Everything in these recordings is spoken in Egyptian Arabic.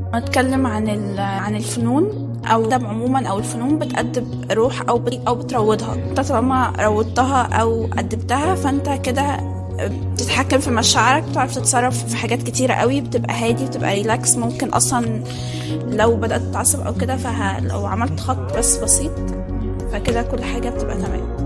نتكلم عن ال- عن الفنون او ده عموما او الفنون بتأدب روح او بت- او بتروضها انت طالما روضتها او أدبتها فانت كده بتتحكم في مشاعرك بتعرف تتصرف في حاجات كتيرة قوي بتبقى هادي بتبقى ريلاكس ممكن اصلا لو بدأت تتعصب او كده فلو عملت خط بس بسيط فكده كل حاجة بتبقى تمام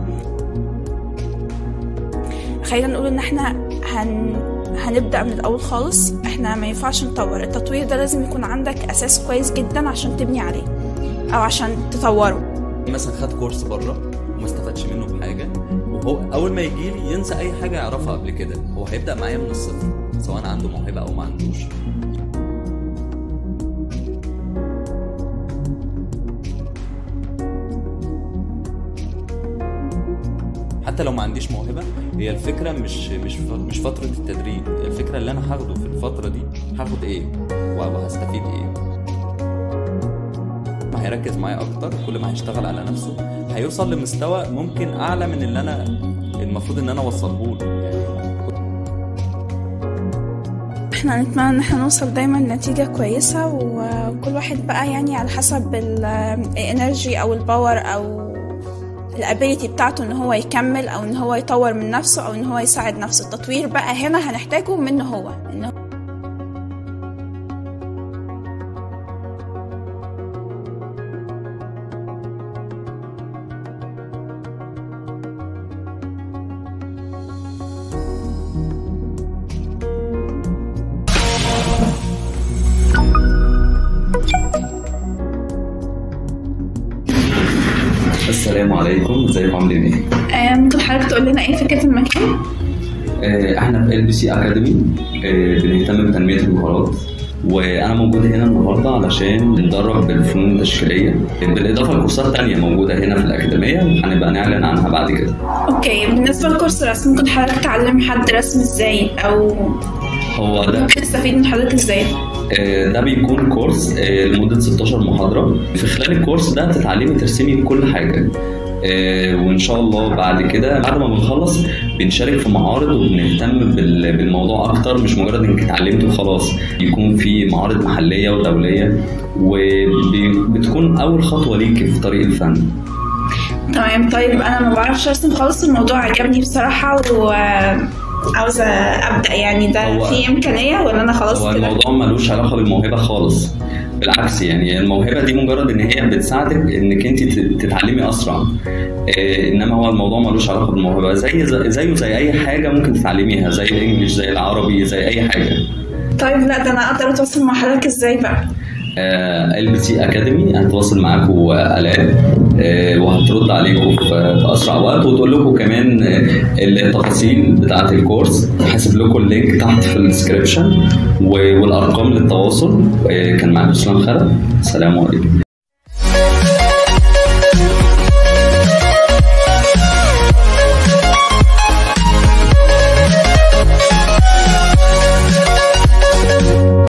خلينا نقول ان احنا هن... هنبدأ من الأول خالص احنا ما ينفعش نطور التطوير ده لازم يكون عندك أساس كويس جدا عشان تبني عليه أو عشان تطوره مثلا خد كورس بره وما استفادش منه بحاجه وهو اول ما يجي لي ينسى اي حاجه يعرفها قبل كده هو هيبدا معايا من الصفر سواء عنده موهبه او ما عندوش حتى لو ما عنديش موهبه هي الفكره مش مش مش فتره التدريب الفكره اللي انا هاخده في الفتره دي هاخد ايه وهستفيد ايه ما هيركز معايا اكتر كل ما هيشتغل على نفسه هيوصل لمستوى ممكن اعلى من اللي انا المفروض ان انا اوصله له يعني احنا نتمنى ان احنا نوصل دايما لنتيجة كويسة وكل واحد بقى يعني على حسب الانرجي او الباور او الابيليتي بتاعته ان هو يكمل او ان هو يطور من نفسه او ان هو يساعد نفسه التطوير بقى هنا هنحتاجه منه هو ان هو السلام عليكم ازيكم عاملين ايه؟ آه، ممكن حضرتك تقول لنا ايه فكرة المكان؟ آه، احنا في ال بي سي اكاديمي بنهتم بتنميه المهارات وانا موجود هنا النهارده علشان ندرب بالفنون التشكيليه بالاضافه لكورسات تانية موجوده هنا في الاكاديميه هنبقى نعلن عنها بعد كده اوكي بالنسبة لكورس الرسم ممكن حضرتك تعلم حد رسم ازاي او هو ده ممكن تستفيد من حضرتك ازاي؟ آه، ده بيكون كورس آه، لمده 16 محاضره في خلال الكورس ده تتعلمي ترسمي كل حاجه آه، وان شاء الله بعد كده بعد ما بنخلص بنشارك في معارض وبنهتم بال- بالموضوع اكتر مش مجرد انك اتعلمت وخلاص يكون في معارض محليه ودوليه وبتكون اول خطوه ليكي في طريق الفن تمام طيب انا ما بعرفش ارسم خالص الموضوع عجبني بصراحة وعاوزة ابدأ يعني ده هو- في امكانية ولا انا خلاص هو كده؟ الموضوع ملوش علاقه بالموهبه خالص بالعكس يعني الموهبه دي مجرد ان هي بتساعدك انك انت تتعلمي اسرع آه، انما هو الموضوع ملوش علاقه بالموهبه زي زي- زيه زي اي حاجه ممكن تتعلميها زي الانجليش زي العربي زي اي حاجه طيب لا ده انا اقدر اتواصل مع حضرتك ازاي بقى؟ ال بي سي اكاديمي هتواصل معاكم الاء آه، وهترد عليكم في في اسرع وقت وتقول لكم كمان آه، التفاصيل بتاعه الكورس هسيب لكم اللينك تحت في الديسكربشن والارقام للتواصل آه، كان معاكم اسلام خالد السلام عليكم